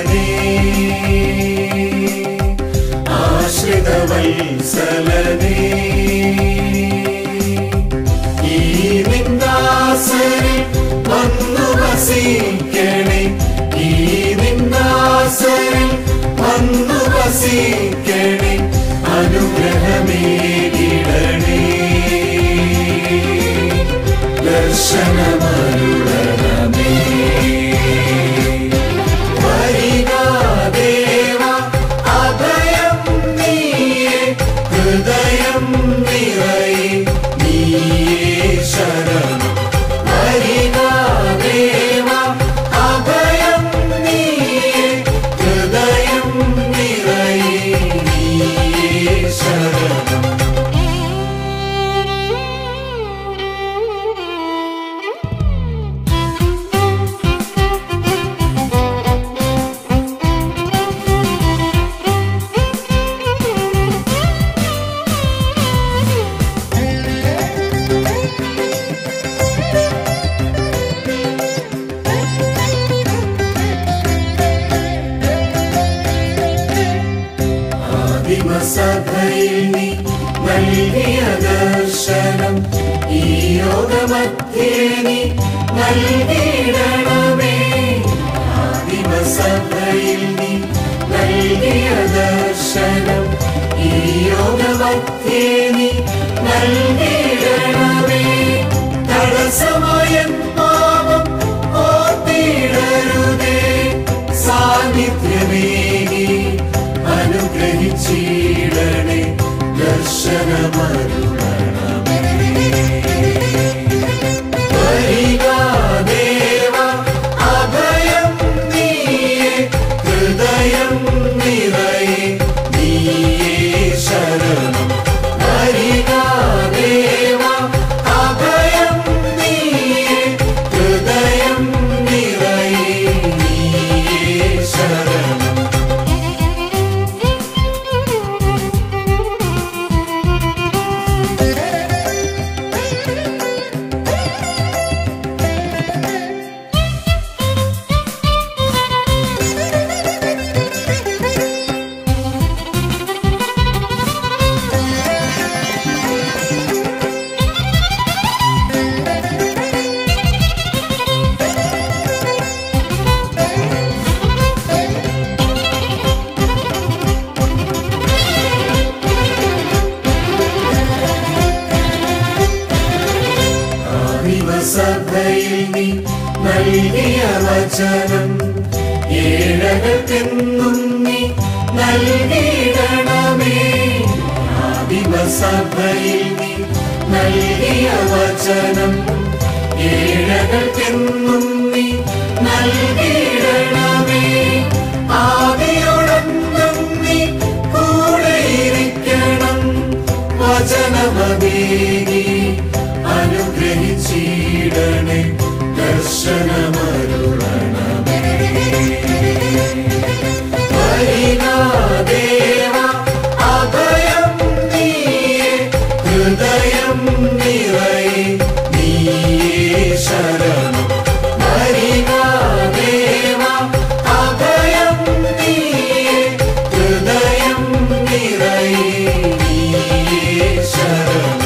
വത്സലനേ ആശ്രിത വത്സലനേ ഈ നിന്ദാസരിൽ വന്നു വസിക്കണേ ഈ നിന്ദാസരിൽ വന്നു വസിക്കണേ അനുഗ്രഹമേകിടണേ ദർശനമരുളണമേ വരിക ദേവ അഭയം നീയേ ഹൃദയം നിറയെ നീയേ ശരണം വരിക ദേവ അഭയം നീയേ ഹൃദയം നിറയെ നീയേ ശരണം ആദിമസഭയിൽ നീ നൽകിയ ദർശനം ഈ യോഗമധ്യേ നീ നൽകിയിടണമേ ആദിമസഭയിൽ നീ നൽകിയ ദർശനം ഈ യോഗമധ്യേ നീ നൽകിയിടണമേ തടസ്സമായ പാപം ഓർത്തിടരുതേ സാന്നിധ്യമേകി അനുഗ്രഹിച്ചിടണേ ദർശനമരുളണമേ വരിക ദേവ അഭയം നീയേ ഹൃദയം നിറയെ നീയേ ശരണം വരിക ദേവ അഭയം നീയേ ഹൃദയം നിറയെ നീയേ ശരണം ദിവസഭയിൽ നീ നൽകിയ വചനം ഏഴകൾക്കെന്നും നീ നൽകിയിടണമേ ആ ദിവസഭയിൽ നീ നൽകിയ വചനം ഏഴകൾക്കെന്നും നീ നൽകിയിടണമേ ആദിയോടൊന്നും നീ കൂടെയിരിക്കണം വചനമതേകി അനുഗ്രഹിച്ചിടണേ ദർശനമരുളണമേ വരിക ദേവ അഭയം നീയേ ഹൃദയം നിറയെ നീയേ ശരണം വരിക ദേവ അഭയം നീയേ ഹൃദയം നിറയെ നീയേ ശരണം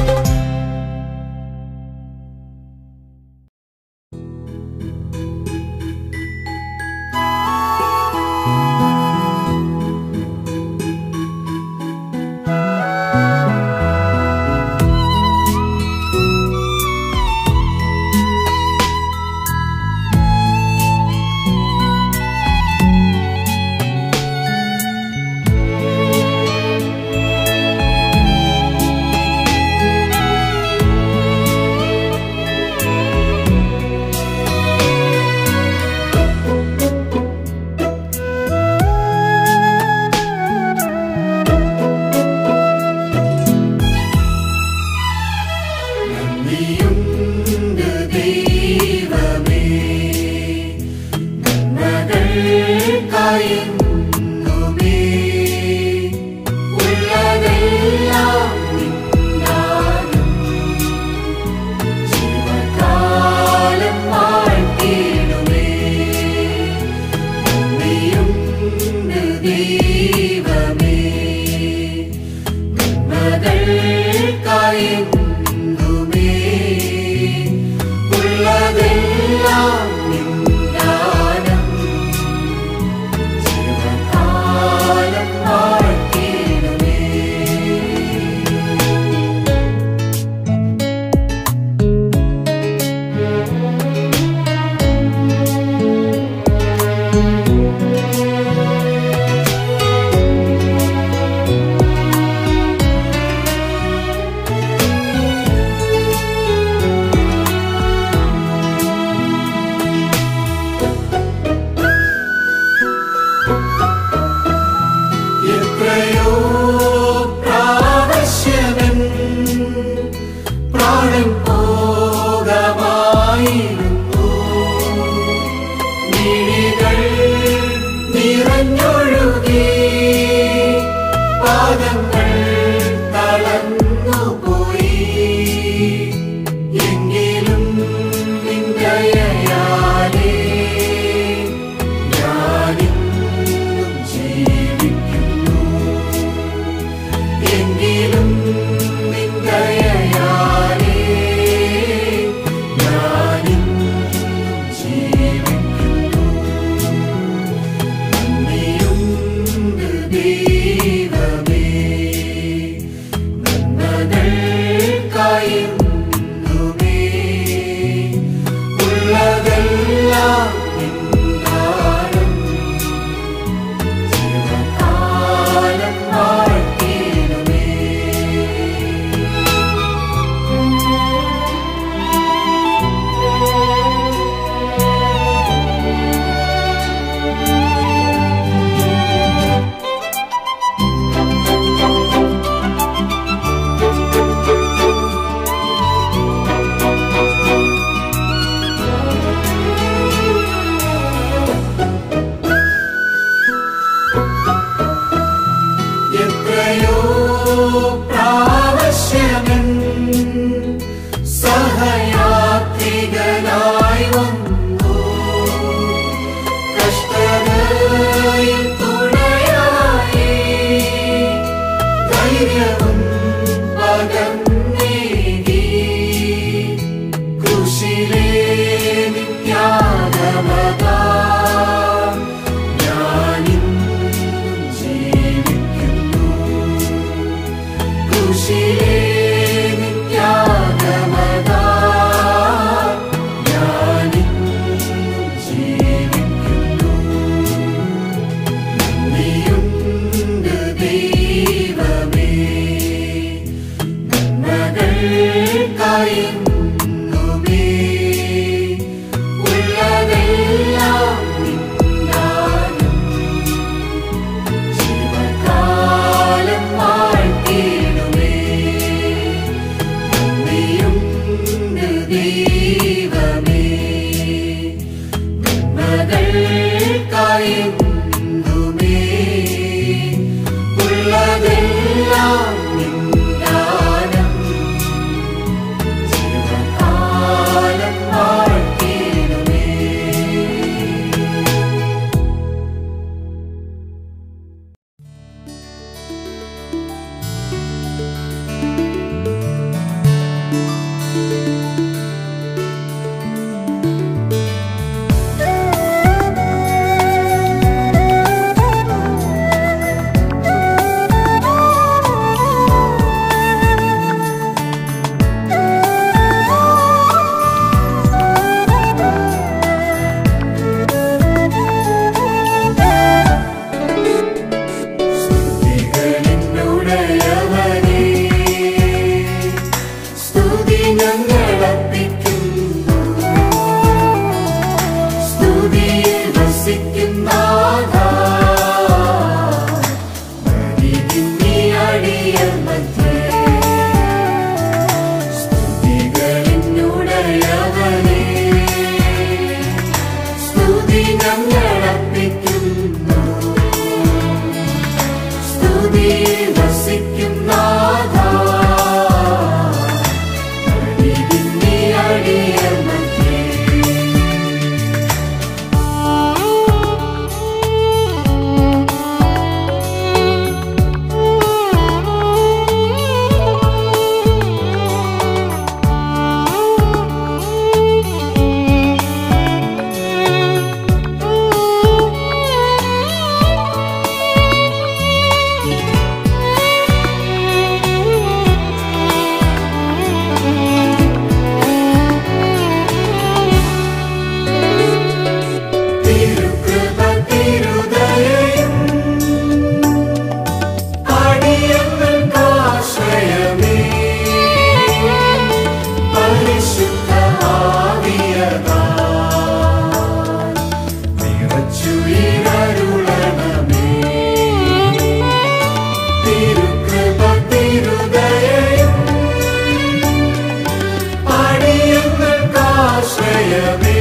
നന്ദിയുണ്ട് ദൈവമേ നന്മകൾക്കായെന്നുമേ ഉള്ളതെല്ലാം നിന്നാലും ജീവകാലം വാഴ്ത്തിയിടുമേ നന്ദിയുണ്ട് നാഥ മരികിന്നി അടിയർ മധ്യേ സ്തുതികളിന്നുടയവനേ സ്തുതി ഞങ്ങളർപ്പിക്കുന്നു സ്തുതി വസിക്കും നാഥ മരികിന്നി അടിയർ മധ്യേ തിരുകൃപ തിരുദയയും അടിയങ്ങൾക്കാശ്രയമേ പരിശുദ്ധ ആവിയതാ നിറച്ചുയിരരുളണമേ തിരുകൃപ തിരുദയയും അടിയങ്ങൾക്കാശ്രയമേ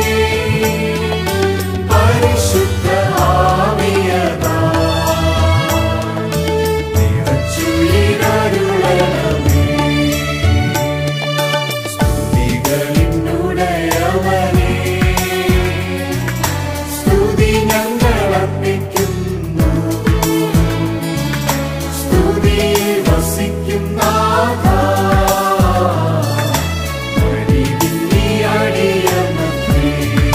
പരിശുദ്ധ ആവിയതാ നിറച്ചുയിരരുളണമേ സ്തുതികളിന്നുടയവനേ സ്തുതി ഞങ്ങളർപ്പിക്കുന്നു സ്തുതി വസിക്കും നാഥ മരികിന്നി അടിയമത്രേ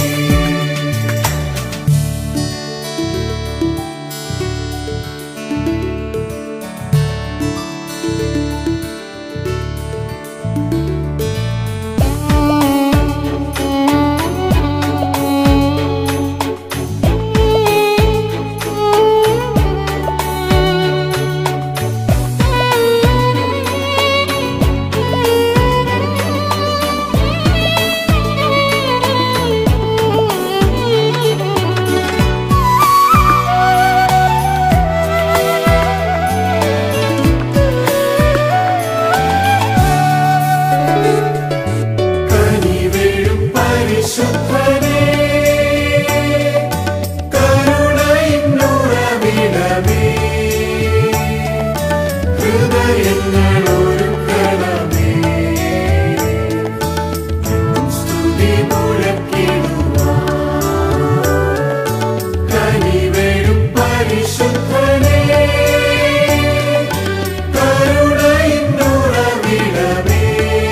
കനിവേഴും പരിശുദ്ധനേ കരുണയിന്നുറവിടമേ ഹൃദയങ്ങൾ ഒരുക്കണമേ എന്നും സ്തുതി മുഴക്കിടുവാൻ കനിവേഴും പരിശുദ്ധനേ കരുണയിന്നുറവിടമേ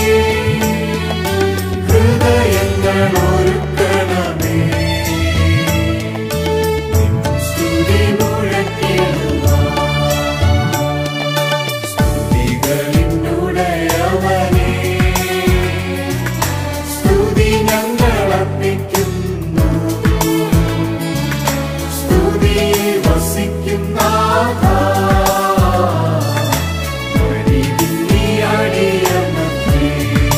ഹൃദയങ്ങൾ ഒരുക്കണമേ നിൻ സ്തുതി മുഴക്കിടുവാൻ സ്തുതികളിന്നുടയവനേ സ്തുതി ഞങ്ങളർപ്പിക്കുന്നു സ്തുതി വസിക്കും നാഥ മരികിന്നി അടിയമത്രേ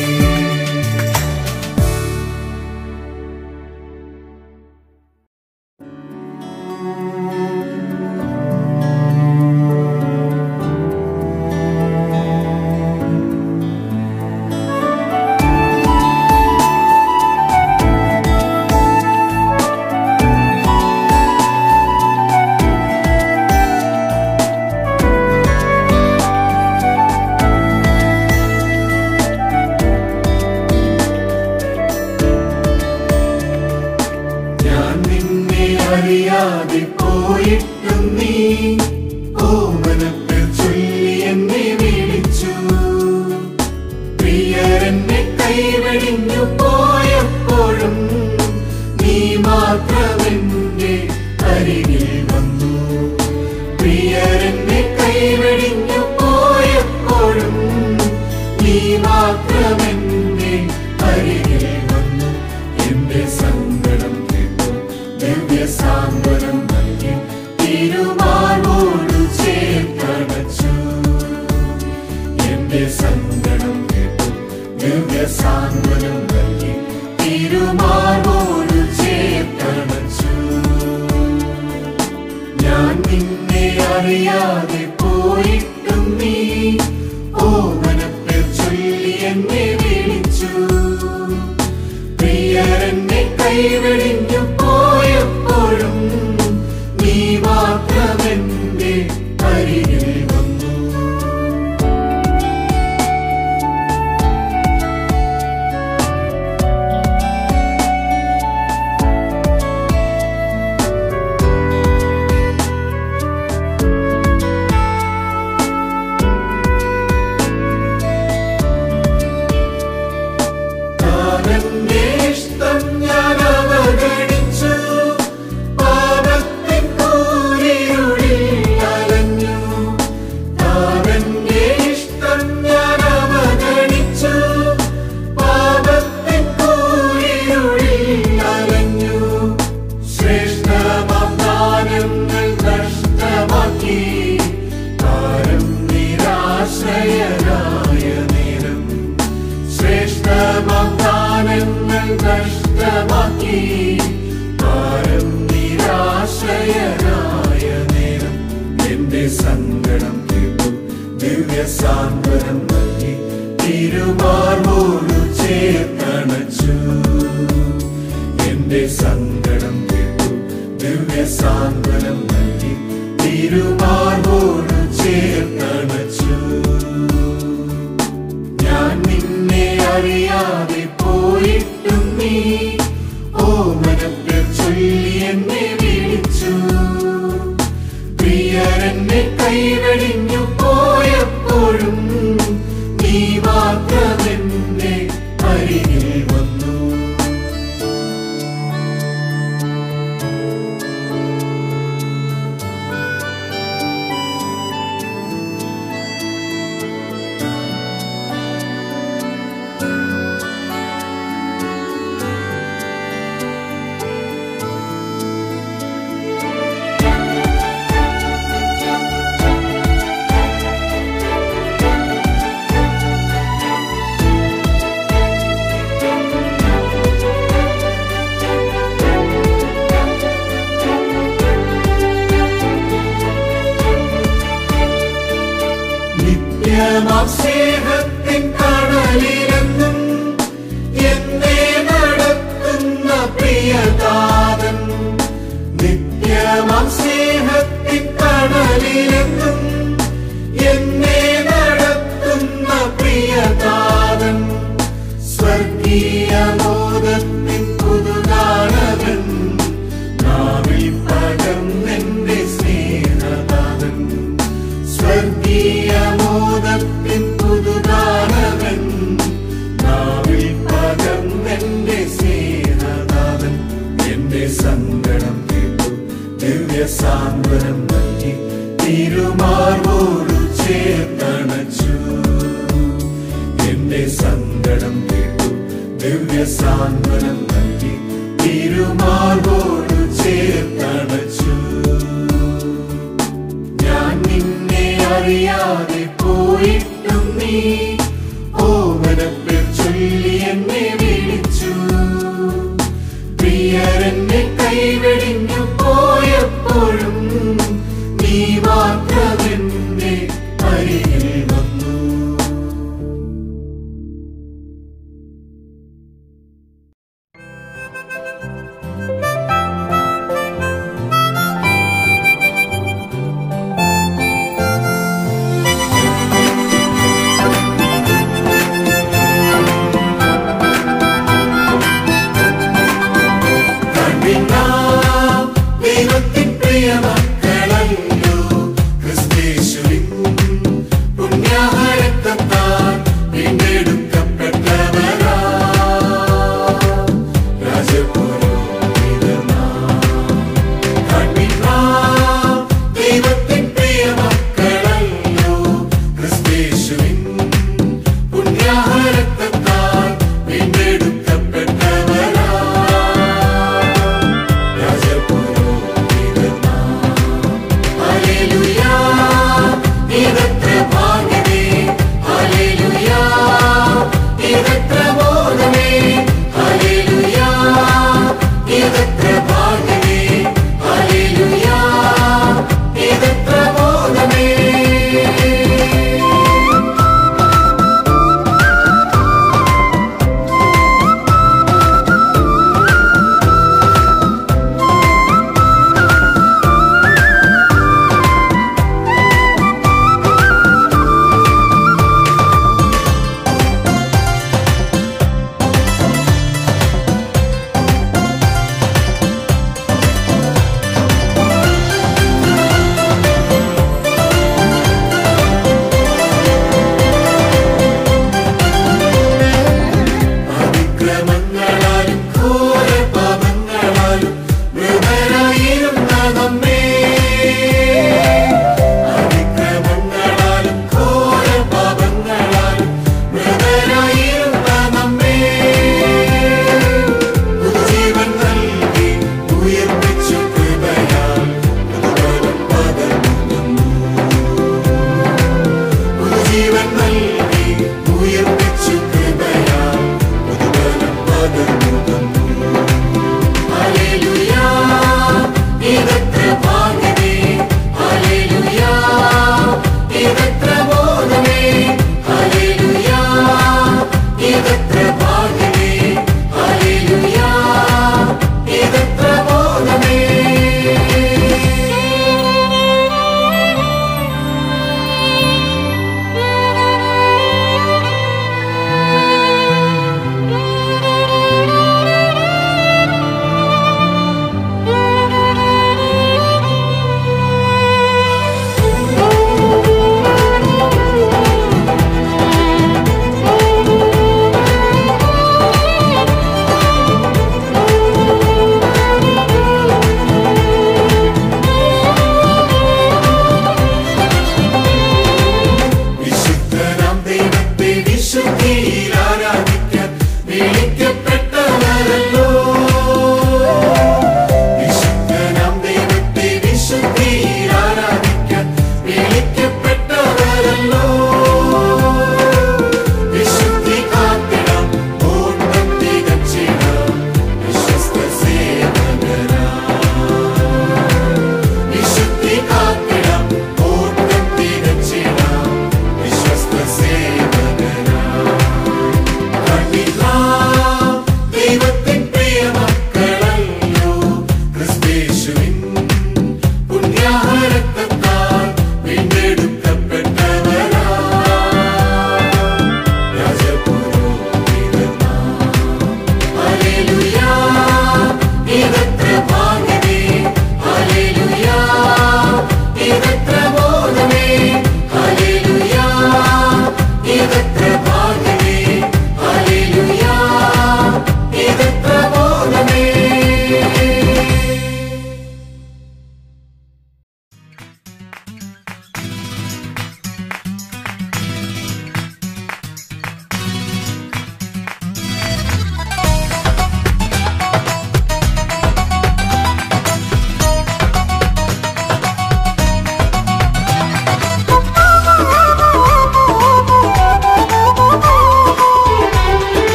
ഞാൻ നിന്നെ അറിയാതെ പോയിട്ടും നീ ഓമനത്തിൽ ചൊല്ലി എന്നെ വിളിച്ചു പ്രിയരെന്നെ കൈവെടിഞ്ഞു പോയപ്പോഴും നീ മാത്രമെന്റെ അരികിൽ വന്നു പ്രിയരെന്നെ കൈവെടിഞ്ഞു പോയപ്പോഴും നീ മാത്രമെന്റെ അരികിൽ വന്നു എന്റെ സങ്കടം കേട്ടു ദിവ്യ സാന്ത്വനം നൽകി തിരുമാറോടു ചേർത്തടച്ചു എന്റെ സങ്കടം കേട്ടു ദിവ്യ സാന്ത്വനം നൽകി തിരുമാറോടു ചേർത്തടച്ചു അറിയാതെ പോയിട്ടും നീ ഓമനപ്പേർ ചൊല്ലി എന്നെ വിളിച്ചു പ്രിയരെന്നെ കൈവെടിഞ്ഞു പോയപ്പോഴും നീ മാത്രമെന്റെ അരികിൽ വന്നു താനെന്റെ ഇഷ്ടം ഞാൻ അവഗണിച്ചു പാപത്തിൻ കൂരിരുളിൽ അലഞ്ഞു താനെന്റെ ഇഷ്ടം ഞാൻ അവഗണിച്ചു പാപത്തിൻ കൂരിരുളിൽ അലഞ്ഞു ശ്രേഷ്ഠമാം ദാനങ്ങൾ നഷ്ടമാക്കി താരം നിരാശ്രയരായ നേരം ശ്രേഷ്ഠമാം ദാനങ്ങൾ നഷ്ടമാക്കി താരം നിരാശ്രയരായ നേരം എന്റെ സങ്കടം കേട്ടു ദിവ്യ സാന്ത്വനം നൽകി തിരുമാർവോടു ചേർത്തണച്ചു എന്റെ സങ്കടം കേട്ടു ദിവ്യ സാന്ത്വനം നൽകി തിരുമാർവോടു ചേർത്തണച്ചു ഞാൻ നിന്നെ അറിയാതെ പോയിട്ടും നീ ഓമനപ്പേർ ചൊല്ലി എന്നെ വിളിച്ചു പ്രിയരെന്നെ കൈവെടിഞ്ഞു പോയപ്പോഴും നീ മാത്രമെന്റെ അരികിൽ വന്നു നിത്യമാം സ്നേഹത്തിൻ കടലിലെന്നും എന്നെ നടത്തുന്ന പ്രിയതാതൻ നിത്യമാം സ്നേഹത്തിൻ കടലിലെന്നും എന്നെ നടത്തുന്ന പ്രിയതാതൻ സ്വർഗീയ മോദത്തിൻ പുതുകാണവൻ നാവിൽ പകർന്നെന്റെ സ്നേഹതാതൻ സ്വർഗീയ മോദത്തിൻ പുതുകാണവൻ നാവിൽ പകർന്നെന്റെ സ്നേഹനാഥൻ എന്റെ സങ്കടം കേട്ടു ദിവ്യ സാന്ത്വനം നൽകി തിരുമാർവോടു ചേർത്തണച്ചു എന്റെ സങ്കടം കേട്ടു ദിവ്യ സാന്ത്വനം നൽകി തിരുമാർവോടു ചേർത്തണച്ചു ഞാൻ നിന്നെ അറിയാതെ പോയിട്ടും നീ ഓമനപ്പേർ ചൊല്ലി എന്നെ വിളിച്ചു പ്രിയരെന്നെ കൈവെടിഞ്ഞു പോയപ്പോഴും നീ മാത്രമെന്റെ അരികിൽ വന്നു കണ്ടിനാം ദൈവത്തിൻ പ്രിയമക്കളല്ലോ ക്രിസ്തേശുവിൻ പുണ്യാഹരക്തത്താൽ വീണ്ടെടുക്കപ്പെട്ടവരാ രാജപുരോഹിതനാം. കണ്ടിനാം ദൈവത്തിൻ പ്രിയമക്കളല്ലോ ക്രിസ്തേശുവിൻ പുണ്യാഹരക്തത്താൽ വീണ്ടെടുക്കപ്പെട്ടവരാ രാജപുരോഹിതനാം.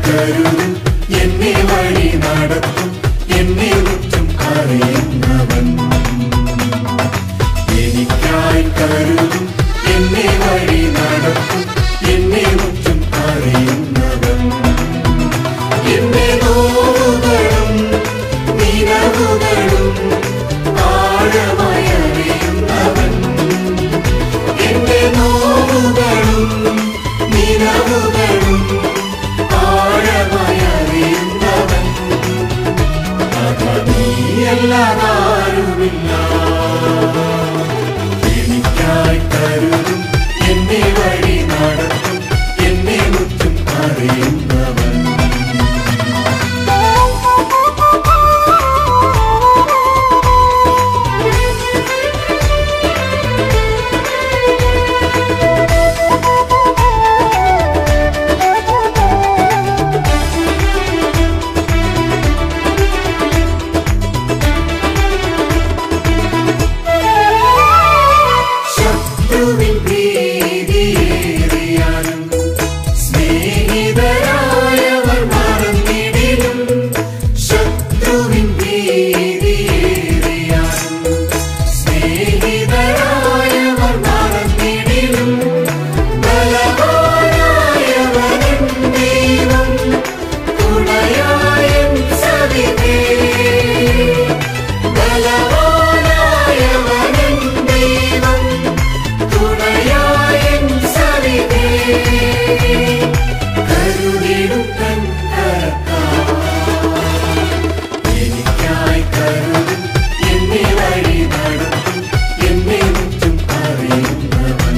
കരുതും എന്നെ വഴി നടത്തും എന്നെ മുറ്റും അറിയുന്നവൻ എനിക്കായി കരുതും എന്നെ വഴി നടത്തും എന്നെ മുറ്റും അറിയുന്നവൻ എന്റെ നോവുകളും നിലവുകളും ആഴമായി അറിയുന്നവൻ എന്റെ നോവുകളും നിലവുകളും ആഴമായി അറിയുന്നവൻ അതാ നീയല്ലാതാരുമില്ല എനിക്കായി കരുതും എന്നെ വഴി നടത്തും എന്നെ മുറ്റും അറിയുന്നവൻ ശത്രുവിൻ ഭീതിയേറിയാലും സ്നേഹിതരായവർ മറന്നിടിലും ശത്രുവിൻ ഭീതിയേറിയാലും സ്നേഹിതരായവർ മറന്നിടിലും ബലവാനായവൻ ദൈവം തുണയായൻ സവിതേ ബലവാനായവൻ ദൈവം തുണയായൻ സവിതേ കരുതിടും തൻ എനിക്കായി കരുതും എന്നെ വഴി നടത്തും എന്നെ മുറ്റും അറിയുന്നവൻ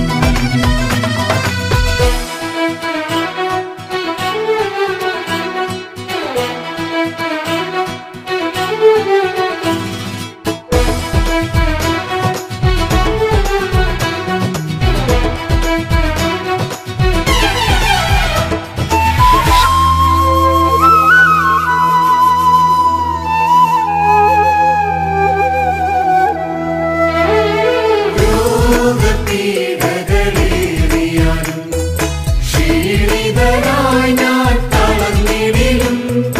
രോഗപീഠകളേറിയാലും ക്ഷീണിതനായി ഞാൻ തളർന്നിടിലും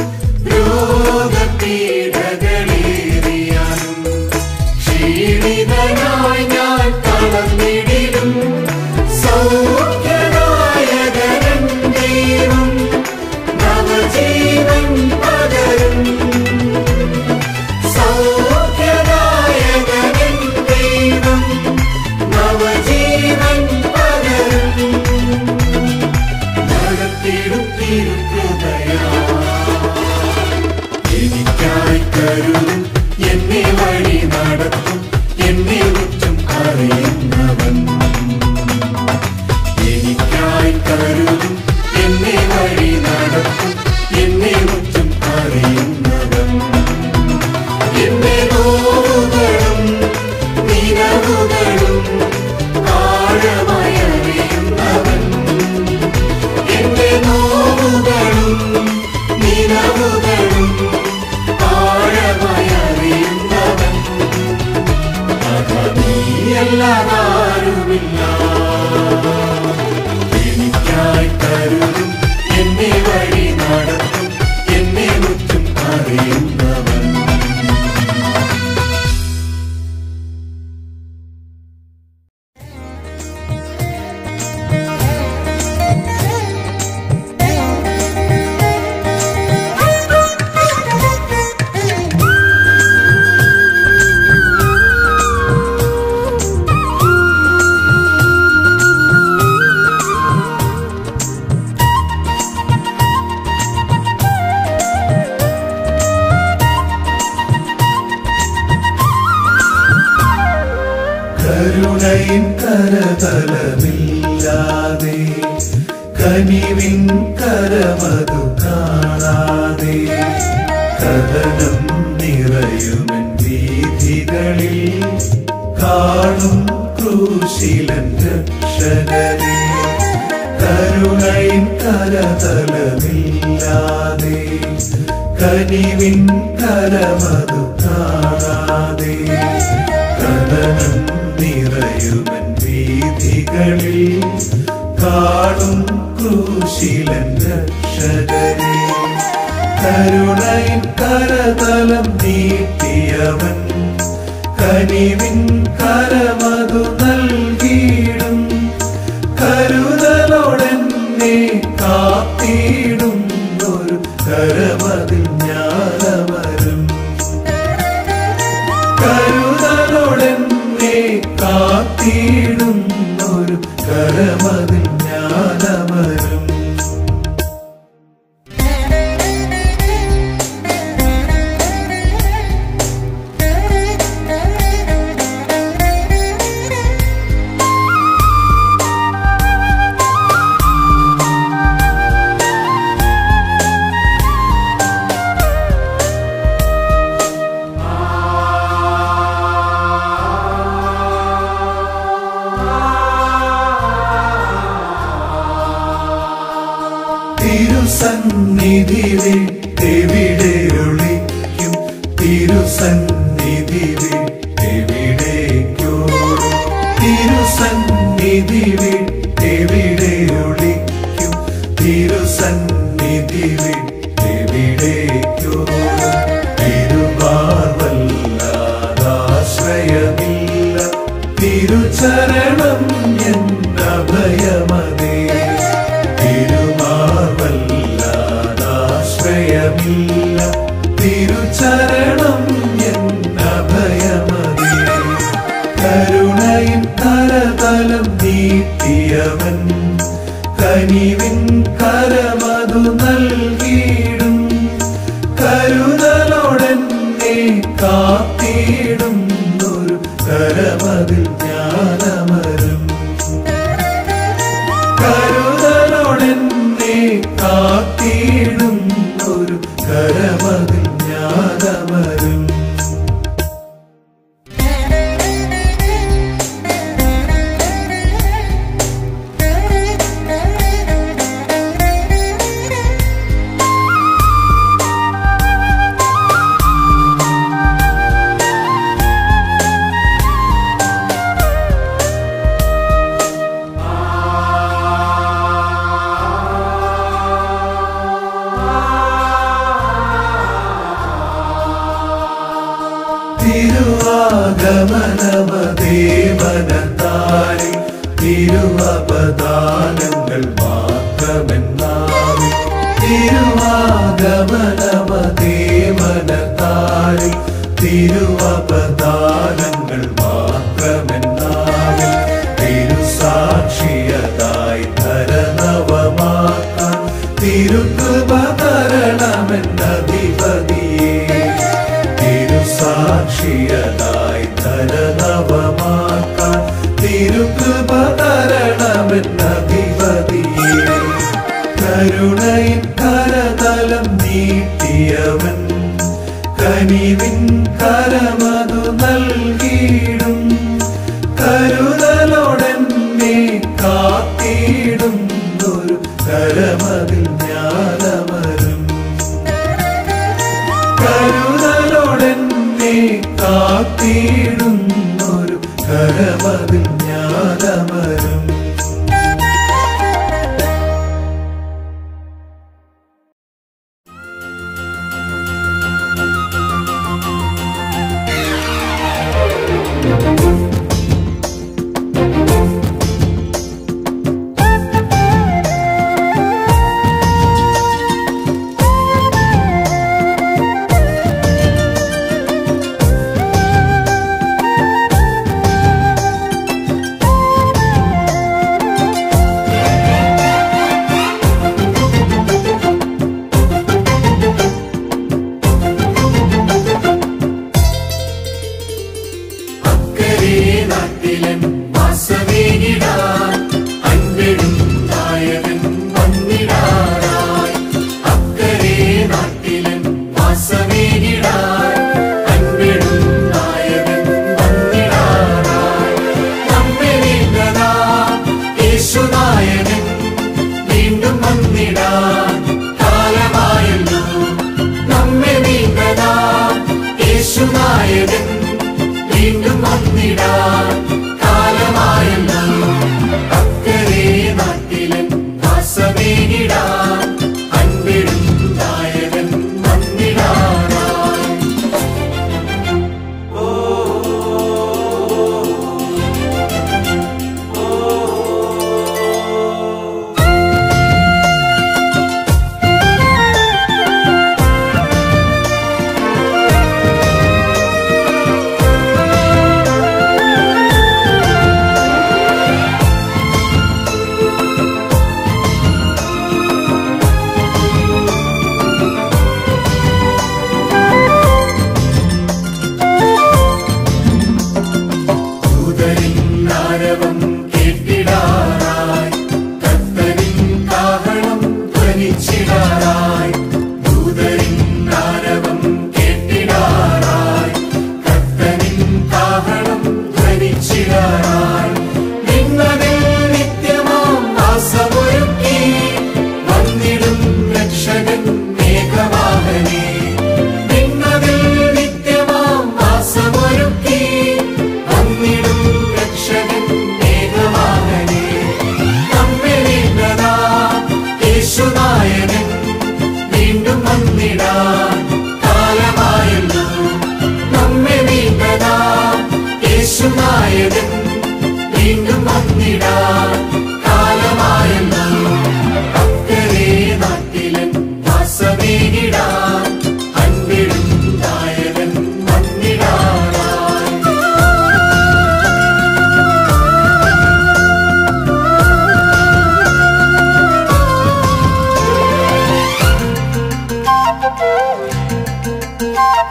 രോഗപീഠകളേറിയാലും ക്ഷീണിതനായി ഞാൻ തളർന്നിടിലും സൗഖ്യനായകരൻ ദൈവം നവജീവൻ പകരും സൗഖ്യനായകരൻ ദൈവം നവജീവൻ പകരും നടത്തിടും തിരുകൃപയാ എനിക്കായി കരുതും എന്നെ വഴി നടത്തും എന്നെ മുറ്റും അറിയുന്നവൻ എനിക്കായി കരുതും എന്നെ വഴി നടത്തും എന്നെ മുറ്റും അറിയുന്നവൻ എന്റെ നോവുകളും നിലവുകളും ആഴമായി അറിയുന്നവൻ എന്റെ നോവുകളും നിലവുകളും ആഴമായി അറിയുന്നവൻ അതാ നീയല്ലാതാരുമില്ല എനിക്കായി കരുതും എന്നെ വഴി നടത്തും എന്നെ മുറ്റും അറിയുന്നവൻ കരുണയിൻ കരതലമില്ലാതെ കനിവിൻ കരമതു കാണാതെ കഥനം നിറയുമൻ വീഥികളിൽ കാണും ക്രൂശിലൻ രക്ഷകരെ കരുണയിൻ കരതലമില്ലാതെ കനിവിൻ കരമതു കാണാതെ കഥനം നിറയുമൻ വീഥികളിൽ കാണും ക്രൂശിലൻ രക്ഷകരെ കരുണയിൻ കരതലം നീട്ടിയവൻ കനിവിൻ കരമതു നൽകിയിടും കരുതലോടെന്നെ കാത്തിടും ഒരു കരമതിൽ ഞാനമരും കരുതലോടെന്നെ കാത്തിടും ഒരു കരമതിൽ ഞാനമരും തിരുസന്നിധി വിട്ടെവിടെ ഒളിക്കും തിരുസന്നിധി വിട്ടെവിടേക്കോടും തിരുസന്നിധി വിട്ടെവിടെ ഒളിക്കും തിരുസന്നിധി വിട്ടെവിടേക്കോടും തിരുവാർവല്ലാതാശ്രയമില്ല തിരുചരണം എന്ന ഭയമതേ തിരുമാവല്ലാതാശ്രയമില്ല തിരുചരണം എന്ന ഭയമതേ കരുണയിൻ കരതലം നീട്ടിയവൻ കനിവിൻ കരമതു നൽകിയിടും കരുതലോടെന്നെ കാത്തിടും ഒരു കരമതിൽ ഞാനമരും കരുതലോടെന്നെ കാത്തിടും ഒരു കരമതിൽ ഞാനമരും തിരുവാഗമനമദേവനത്താരിൽ തിരുവപദാനങ്ങൾ മാത്രമെന്നാവിൽ തിരുവാഗമനമദേവനത്താരിൽ തിരുവപദാനങ്ങൾ മാത്രമെന്നാവിൽ തിരുസാക്ഷിയതായി ധരനവമാക്കാൻ തിരുകൃപ തരണമെന്നധിപതിയേ തിരുസാക്ഷിയതായി ധരനവമാക്കാൻ തിരുകൃപ തരണമെന്നധിപതിയേ കരുണയിൻ കരതലം നീട്ടിയവൻ കനിവിൻ കരമതു നൽകിയിടും കരുതലോടെന്നെ കാത്തിടും ഒരു കരമതിൽ ഞാനമരും കരുതലോടെന്നെ കാത്തിടും ഒരു കരമതിൽ ഞാനമരും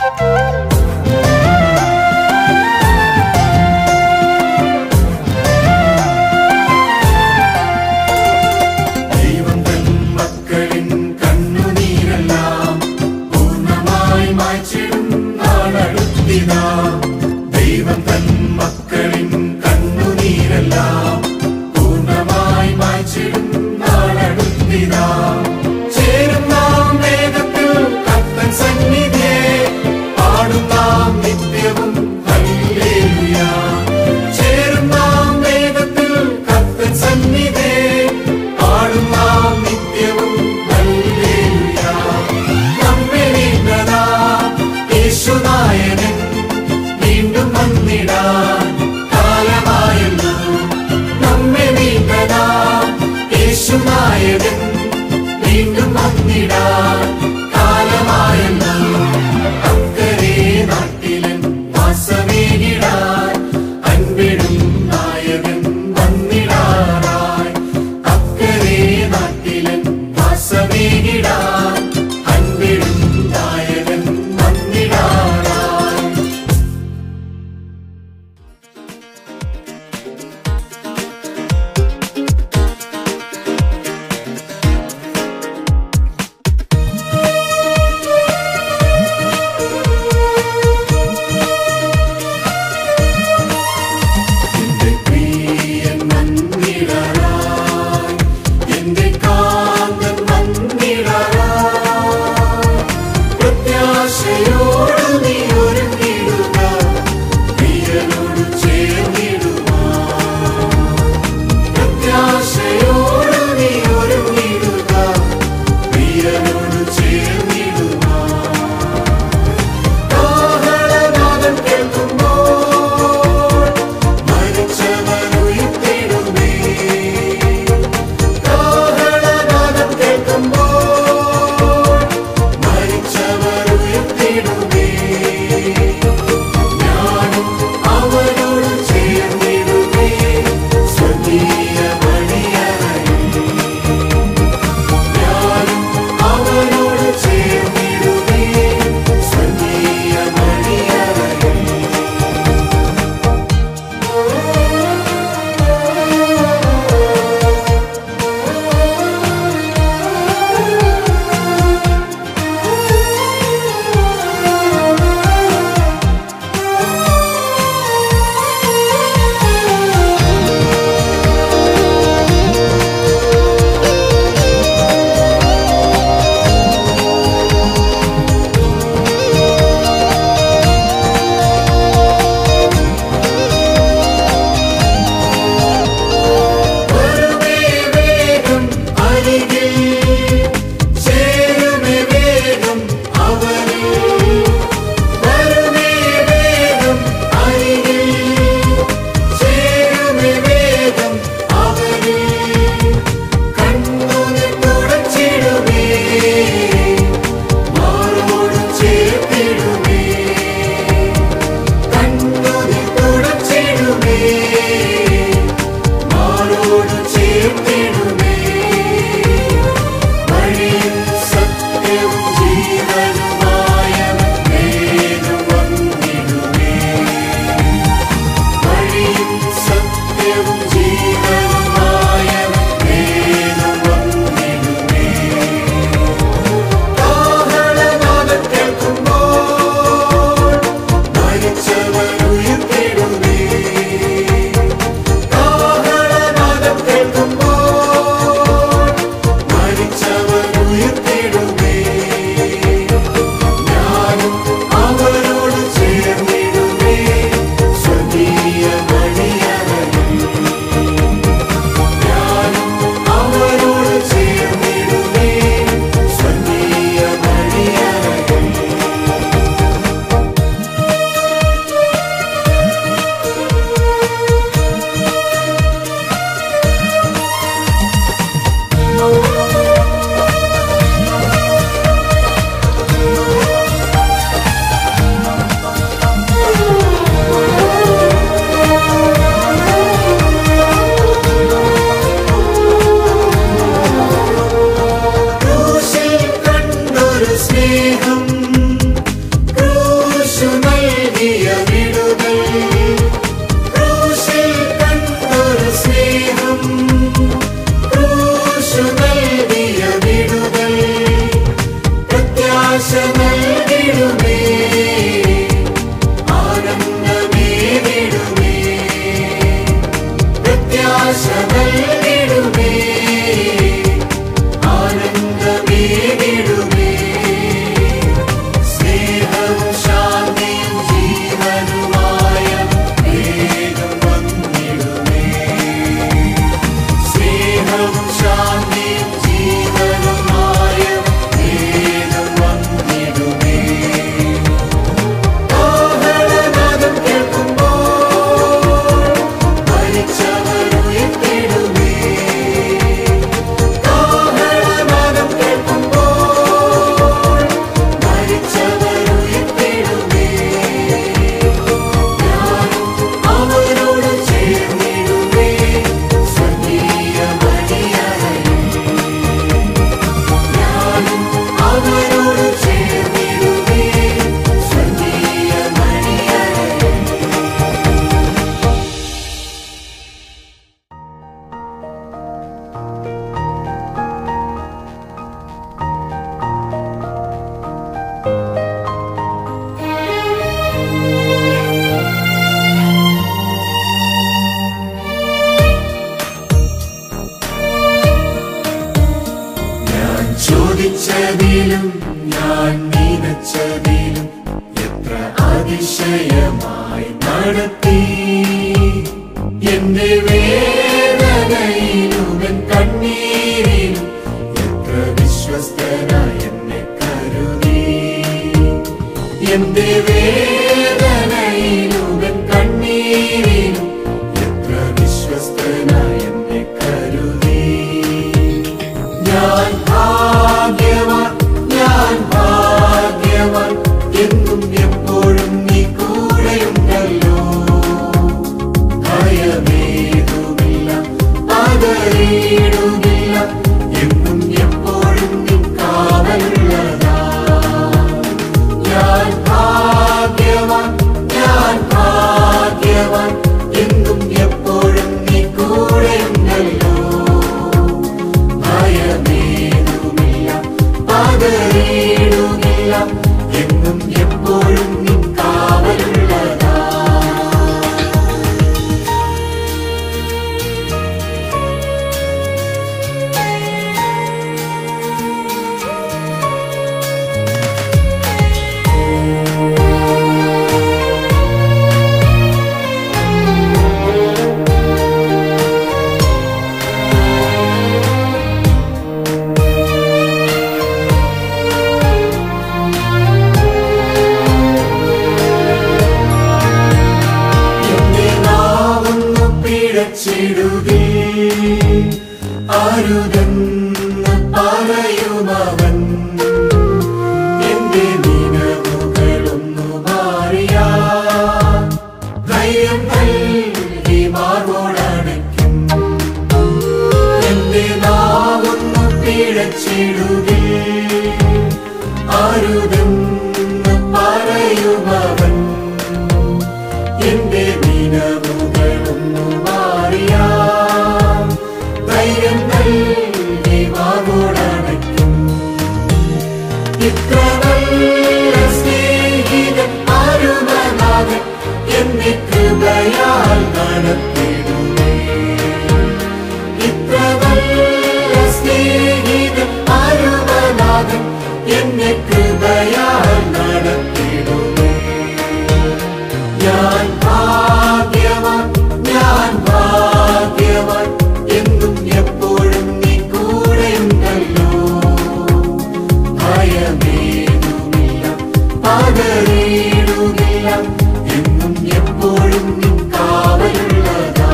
ദൈവം തൻ മക്കളിൻ കണ്ണുനീരെല്ലാം പൂർണ്ണമായി മായ്ച്ചിടും നാളടുത്തിതാ ദൈവം തൻ മക്കളിൻ കണ്ണുനീരെല്ലാം പൂർണ്ണമായി മായ്ച്ചിടും നാളടുത്തിതാ ചേരും നാം വേഗത്തിൽ കത്തൻ സന്നിധിയെ പാടും നാം നിത്യവും ഹല്ലേലൂയ ചേരും നാം വേഗത്തിൽ കത്തൻ സന്നിധിയെ പാടും നാം നിത്യവും ഹല്ലേലൂയ നമ്മെ വീണ്ടതാ യേശുനായകൻ വീണ്ടും വന്നിടാൻ കാലമായല്ലോ നമ്മെ വീണ്ടതാ യേശുനായകൻ വീണ്ടും വന്നിടാൻ കാലമായല്ലോ അക്കരെ നാട്ടിലൻ വാസമേകിടാൻ അൻപിടും നായകൻ വന്നിടാറായി അക്കരെ നാട്ടിലൻ വാസമേകിടാൻ അൻപിടും നായകൻ വന്നിടാറായി എന്റെ പ്രിയൻ വന്നിടാറായി എന്റെ കാന്തൻ വന്നിടാറായി ചോദിച്ചതിലും ഞാൻ നനച്ചതിലും എത്ര അതിശയമായി നടത്തി എന്റെ വേദനയിലും എൻ കണ്ണീരിലും എത്ര വിശ്വസ്തനായി എന്നെ കരുതി എന്റെ വേദനയിലും എൻ കണ്ണീരിലും എത്ര വിശ്വസ്തനായി എന്നെ കരുതി ഞാൻ ഭാഗ്യവാൻ ഞാൻ ഭാഗ്യവാൻ എന്നും എപ്പോഴും നീ കൂടെയുണ്ടല്ലോ ഭയമേതുമില്ല പതറിയിടുമില്ല എന്നും എപ്പോഴും നീ കാവലുള്ളതാ ഞാൻ ഭാഗ്യവാൻ ഞാൻ ഭാഗ്യവാൻ എന്നും എപ്പോഴും നീ കൂടെയുണ്ടല്ലോ ഭയമേതുമില്ല പതറിയിടുമില്ല എന്നും എപ്പോഴും നീ കാവലുള്ളതാ എന്റെ നാവൊന്നു പിഴച്ചിടുകേ അരുതെന്ന് പറയുമവൻ എന്റെ നിലവുകളൊന്നു മാറിയാ ധൈര്യം നൽകി മാർവോടണയ്ക്കും എന്റെ നാവൊന്നു പിഴച്ചിടുകേ അരുതെന്ന് പറയുമവൻ എന്റെ ദിനമുകളൊന്നു മാറിയാ ധൈര്യം നൽകി വാവോടണയ്ക്കും ഇത്ര നല്ല സ്നേഹിതൻ ആരുമനാഥൻ എന്നെ കൃപയാൽ നടത്തിടുമേ ഇത്ര നല്ല സ്നേഹിതൻ ആരുമനാഥൻ എന്നെ കൃപയാൽ നടത്തിടുമേ ഞാൻ ഭാഗ്യവാൻ ഞാൻ ഭാഗ്യവാൻ എന്നും എപ്പോഴും നീ കൂടെയുണ്ടല്ലോ ഭയമേതുമില്ല പതറിയിടുമില്ല എന്നും എപ്പോഴും നീ കാവലുള്ളതാ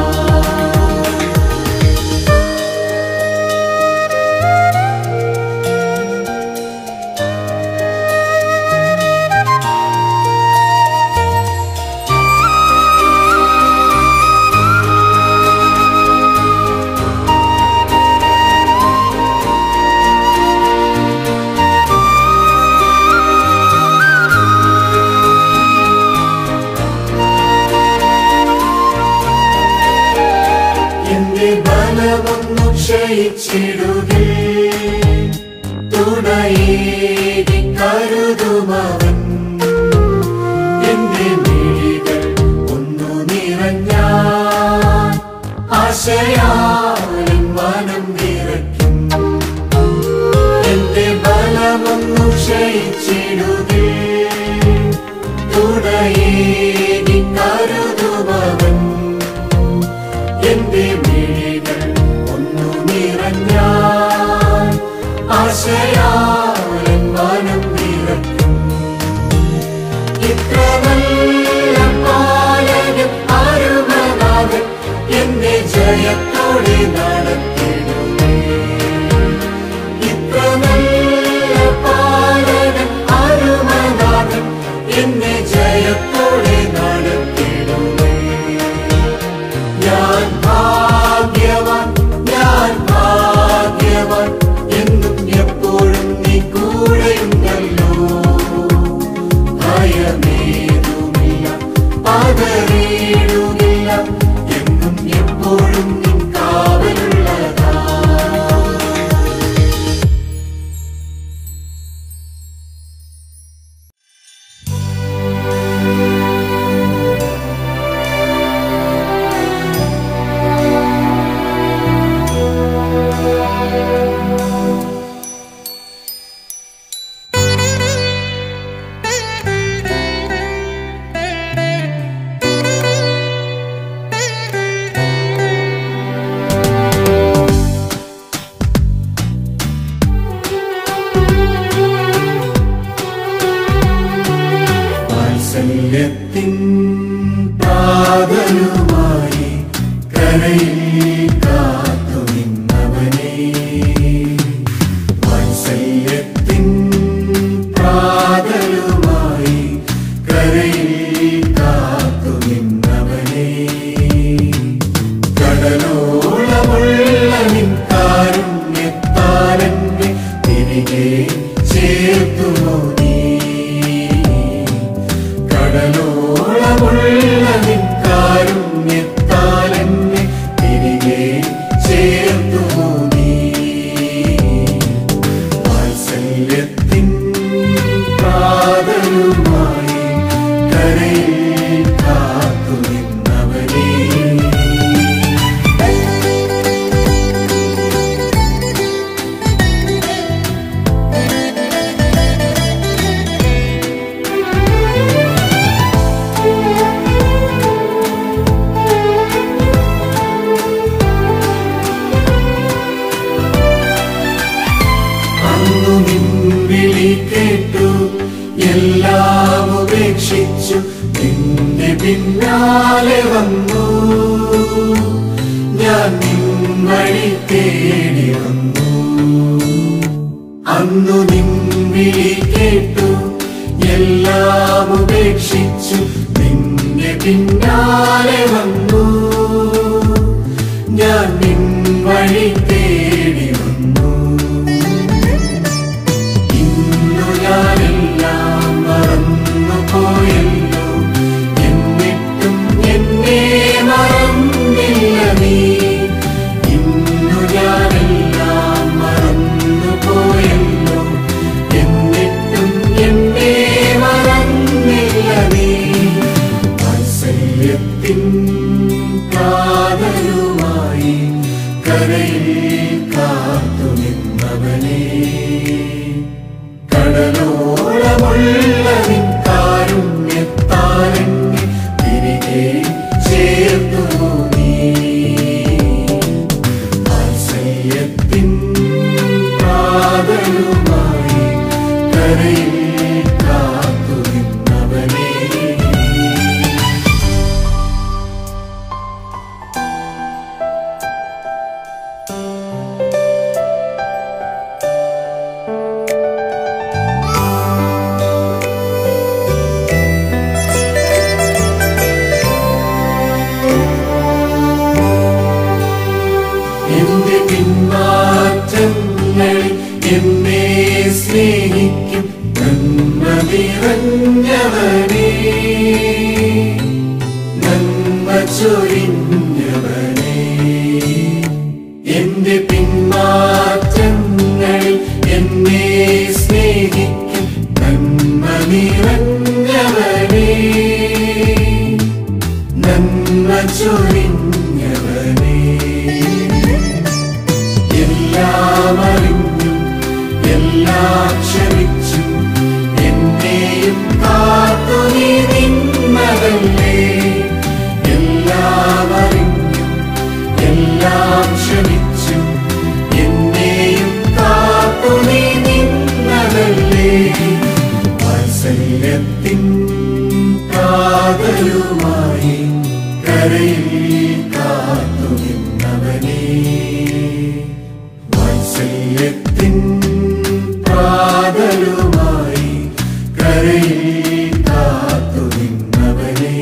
എന്റെ ബലമൊന്നു ക്ഷയിച്ചിടുകേ തുണയേകി കരുതുമവൻ എന്റെ മിഴികൾ ഒന്നു നിറഞ്ഞ ആശയാലും മനം നിറയ്ക്കും എന്റെ ബലമൊന്നു ക്ഷയിച്ചിടുകേ തുണയേകി കരുതുമവൻ എന്റെ മിഴികൾ ഒന്നു നിറഞ്ഞ ആശയാലൻ മനം നിറയ്ക്കും ഇത്ര നല്ല പാലകൻ അരുമനാഥൻ എന്നെ ജയത്തോടെ നടത്തിടുമേ ഇത്ര നല്ല പാലകൻ അരുമനാഥൻ എന്നെ ജയത്തോടെ നടത്തിടുമേ ഞാൻ ഭാഗ്യവാൻ ഞാൻ ഭാഗ്യവാൻ എന്നും എപ്പോഴും നീ കൂടെയുണ്ടല്ലോ ഭയമേതുമില്ല പതറിയിടുമില്ല എന്നും എപ്പോഴും നീ കാവലുള്ളതാ വാത്സല്യത്തിൻ പ്രാതലുമായി കരയിൽ കാത്തു നിന്നവനെ വാത്സല്യത്തിൻ പ്രാതലുമായി കരയിൽ കാത്തു നിന്നവനെ കടലോളമുള്ള നിൻ കാരുണ്യത്താലെന്നെ തിരികെ ചേർത്തുമോ നീ കടലോളമുള്ള നിൻ കാരുണ്യത്താലെന്നെ തിരികെ ചേർത്തുമോ നീ വാത്സല്യത്തിൻ പ്രാതലുമായി കരയിൽ കാത്തു നിന്നവനേ അന്നു നിൻ വിളി കേട്ടു എല്ലാം ഉപേക്ഷിച്ചു നിന്റെ പിന്നാലെ വന്നു ഞാൻ നിൻ വഴി തേടി വന്നു അന്നു നിൻ വിളി കേട്ടു എല്ലാം ഉപേക്ഷിച്ചു നിന്റെ പിന്നാലെ വന്നു ഞാൻ നിൻ വഴി തേടി വന്നു ഇന്നു ഞാനെല്ലാം മറന്നു പോയല്ലോ എന്നിട്ടും എന്നെ മറന്നില്ല നീ ഇന്നു ഞാനെല്ലാം മറന്നു പോയല്ലോ എന്നിട്ടും എന്നെ മറന്നില്ല നീ വാത്സല്യത്തിൻ കാതലുമായി കരയിൽ കാത്തു നിന്നവനേ കടലോളമുള്ള നിൻ കാരുണ്യത്താലെന്നെ തിരികെ ചേർത്തു നീ വാത്സല്യത്തിൻ കാതലുമായി കരയിൽ കാത്തു നിന്നവനേ എന്റെ പിന്മാറ്റങ്ങളിൽ എന്നെ സ്നേഹിക്കും നന്മ നിറഞ്ഞവനേ നന്മ ചൊരിഞ്ഞവനേ എന്റെ പിന്മാറ്റങ്ങളിൽ എന്നെ സ്നേഹിക്കും നന്മ നിറഞ്ഞവനേ നന്മ ചൊരിഞ്ഞവനേ എല്ലാം അറിഞ്ഞും എല്ലാം ക്ഷമിച്ചും എന്നെയും കാത്തു നീ നിന്നതല്ലേ എല്ലാം അറിഞ്ഞും എല്ലാം ക്ഷമിച്ചും എന്നെയും കാത്തു നീ നിന്നതല്ലേ വാത്സല്യത്തിൻ കാതലുമായി കരയിൽ കാത്തു നിന്നവനേ വാത്സല്യത്തിൻ പ്രാതലുമായി കരയിൽ കാത്തു നിന്നവനേ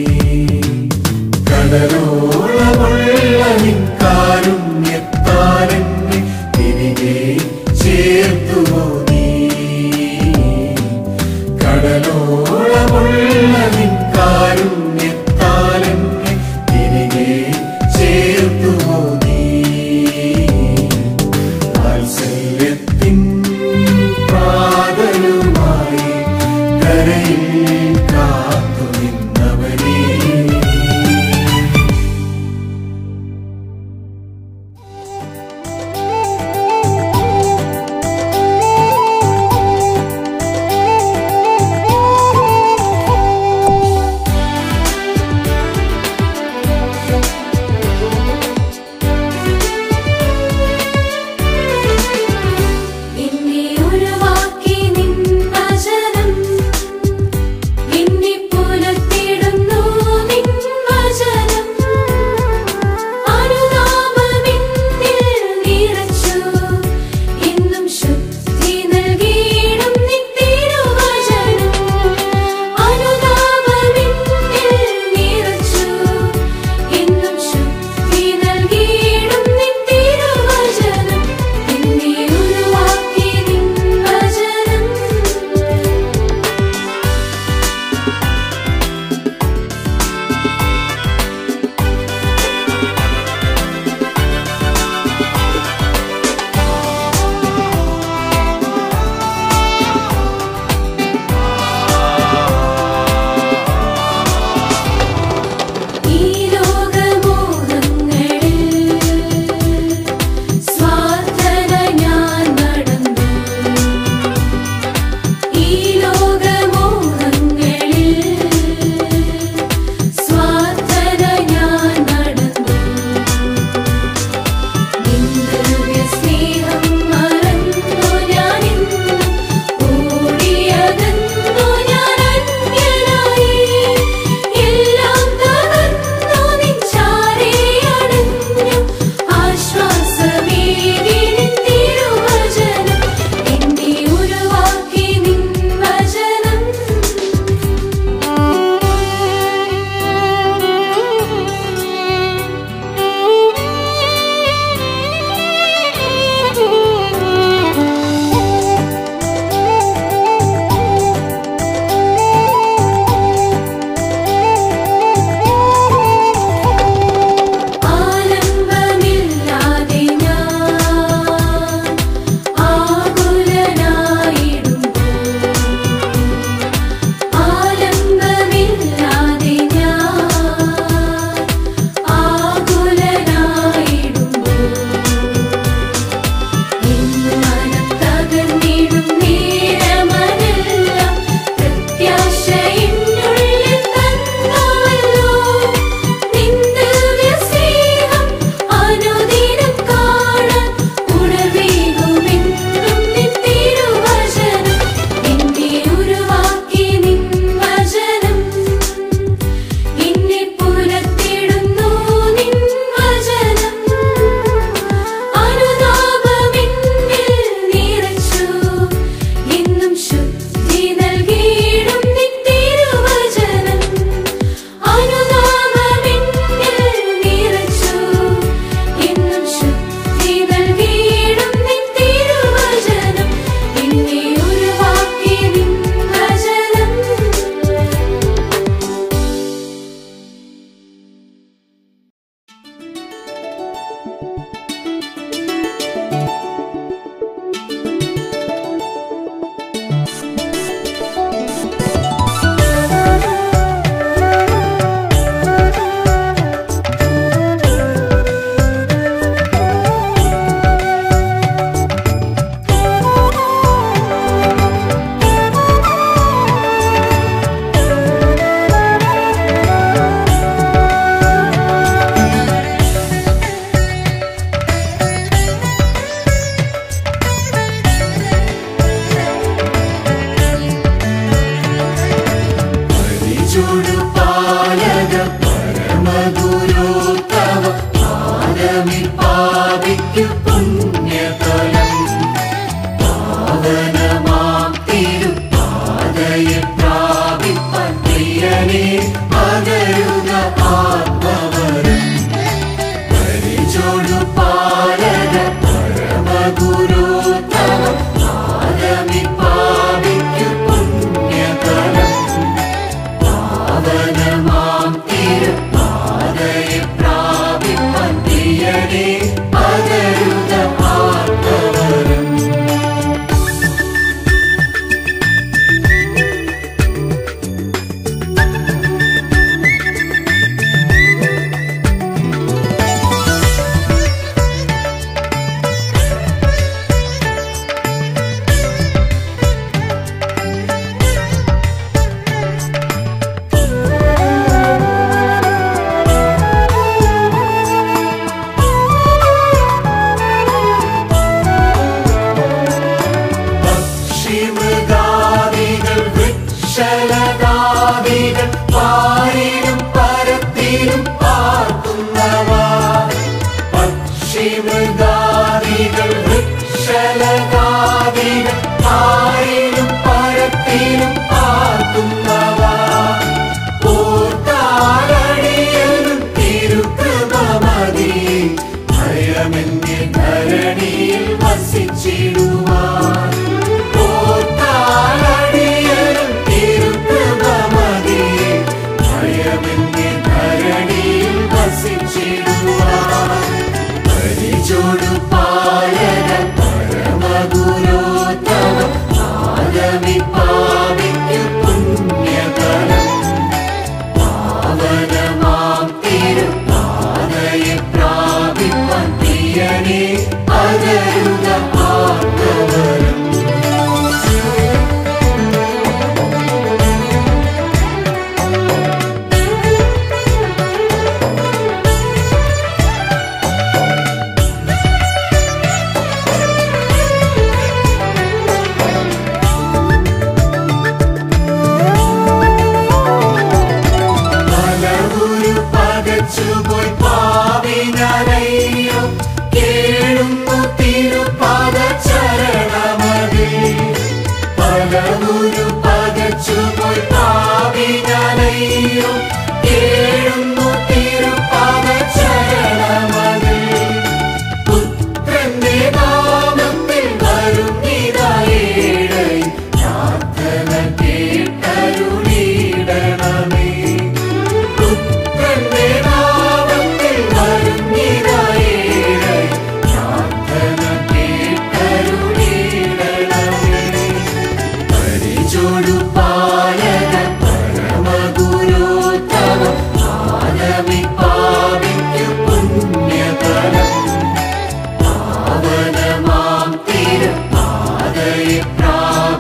കടലോളമുള്ള നിൻ കാരുണ്യത്താലെന്നെ തിരികെ ചേർത്തുമോ നീ കടലോളമുള്ള നിൻ കാരുണ്യത്താലെന്നെ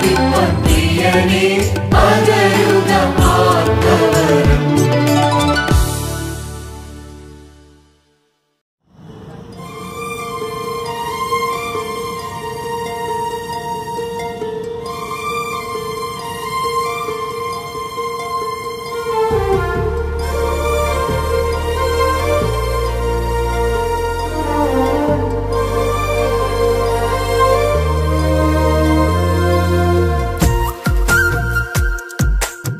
പ്രാർത്ഥിപ്പാൻ പ്രിയനേ പകരുക ആത്മവരം ും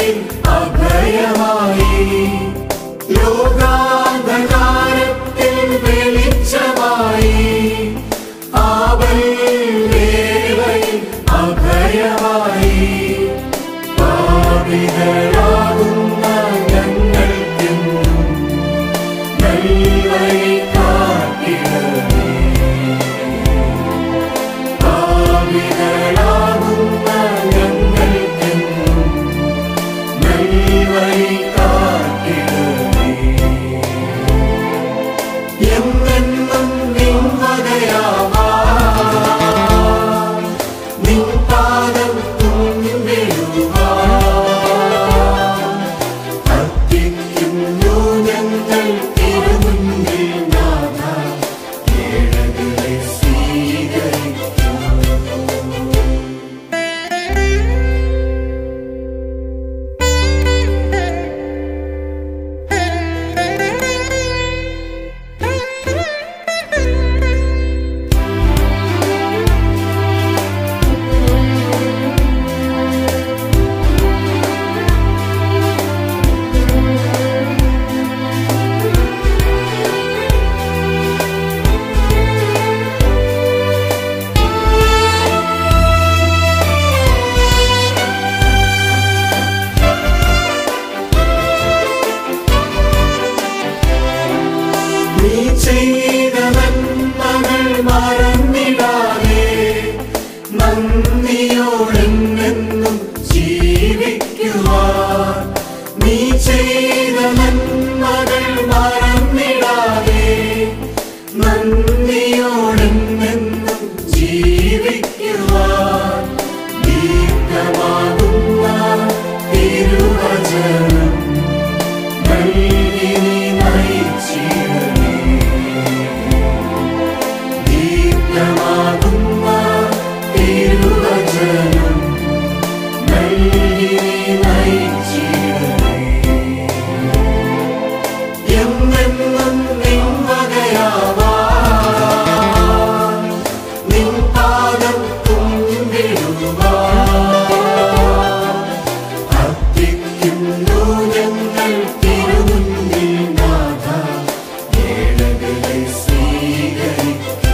അഭയമായി ലോകാന്ധകാരത്തിൽ വെളിച്ചമായി ആവൽ വേളയിൽ അഭയമായി പാപികളാകുന്ന ഞങ്ങൾക്കെന്നും നൽവഴി കാട്ടിടണേ പാപികളാകുന്ന ഞങ്ങൾക്കെന്നും നൽവഴി കാട്ടിടണേ എന്നെന്നും നിന്മകയാവാ നിൻ പാദം കുമ്പിടുവാ അർപ്പിക്കുന്നു ഞങ്ങൾ തിരുമുൻപിൽ നാഥ ഏഴകളെ സ്വീകരിക്കൂ നീ ചെയ്ത നന്മകൾ മറന്നിടാതെ നന്ദിയോടെന്നെന്നും ജീവിക്കുവാൻ നീ ചെയ്ത നന്മകൾ മറന്നിടാതെ നന്ദിയോടെന്നെന്നും ജീവിക്കുവാൻ ദീർഘമാകുന്ന തിരുവചനം നൽകി നീ നയിച്ചിടണേ ദീപ്തമാകുന്ന തിരുവചനം നൽകി നീ നയിച്ചിടണേ എന്നെന്നും നിൻ വകയാവാൻ നിൻ പാദം കുമ്പിടുവാൻ അർപ്പിക്കുന്നു ഞങ്ങൾ തിരുമുൻപിൽ നാഥ ഏഴകളെ സ്വീകരിക്കൂ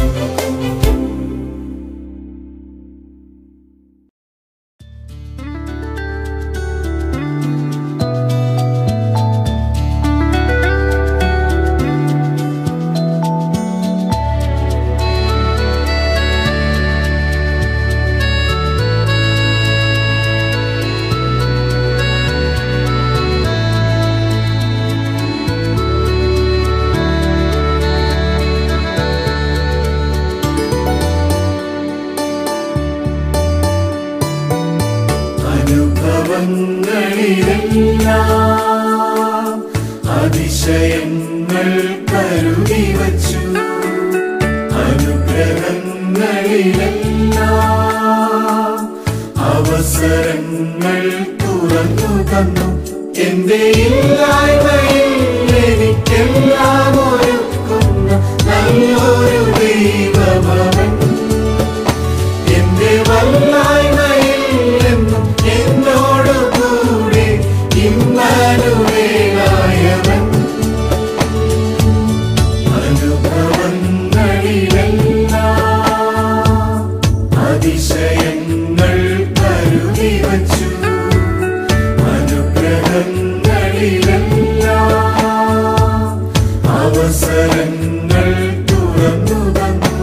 അനുഭവങ്ങളിലെല്ലാം അതിശയങ്ങൾ കരുതി വച്ചു അനുഗ്രഹങ്ങളിലെല്ലാം അവസരങ്ങൾ തുറന്നു തന്നു എന്റെ ഇല്ലായ്മയിൽ എനിക്കെല്ലാം ഒരുക്കുന്ന നല്ലൊരു ദൈവമവൻ എന്റെ വല്ലായ്മയിൽ എന്നും എന്നോട് കൂടെ ഇമ്മാനുവേലായവൻ അനുഭവങ്ങളിലെല്ലാം അതിശയങ്ങൾ കരുതി വച്ചു അനുഗ്രഹങ്ങളിലെല്ലാം അവസരങ്ങൾ തുറന്നു തന്നു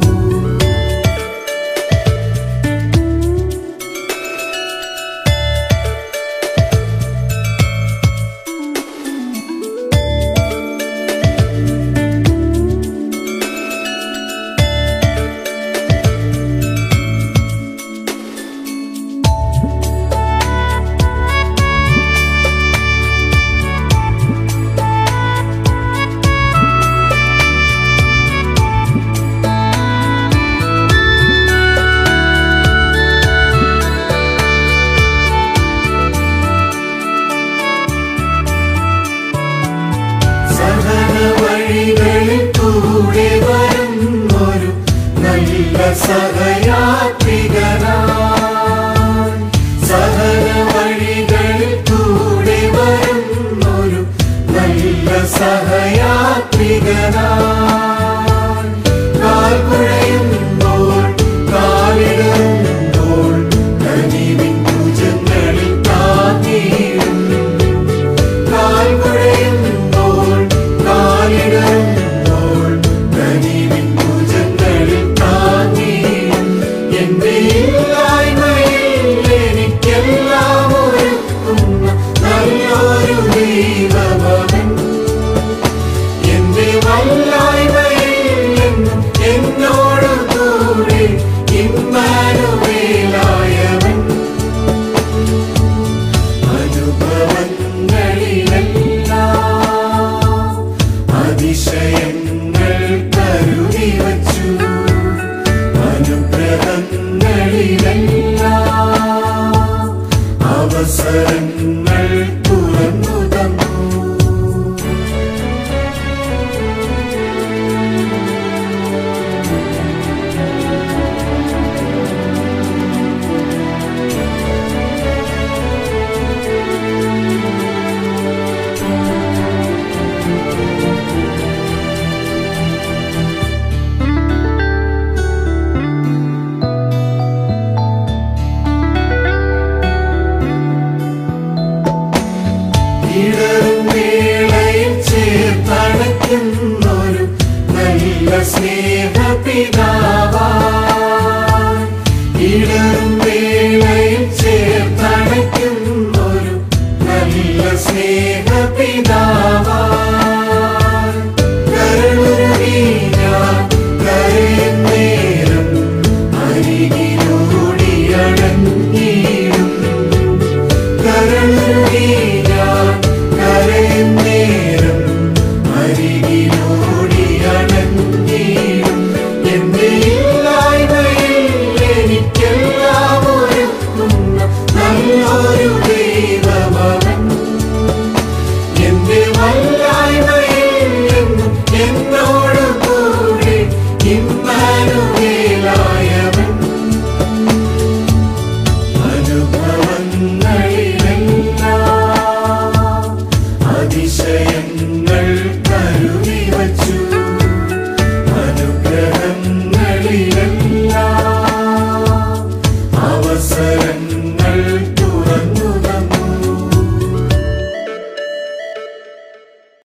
സഹന വഴികളിൽ കൂടെ വരുന്നൊരു നല്ല സഹയാത്രികനായി സഹന വഴികളിൽ ദൈവമവൻ എന്റെ വല്ലായ്മയിൽ എന്നും എന്നോട് കൂടെ ഇമ്മാനുവേലായവൻ അനുഭവങ്ങളിലെല്ലാം അതിശയങ്ങൾ കരുതി വച്ചു അനുഗ്രഹങ്ങളിലെല്ലാം അവസരങ്ങൾ തുറന്നു തന്നു ഇടറും വേളയിൽ ചേർത്തണയ്ക്കുന്നൊരു നല്ല സ്നേഹപിതാവാ ഇടറും ചേർത്തണയ്ക്കുന്നൊരു നല്ല സ്നേഹപിതാ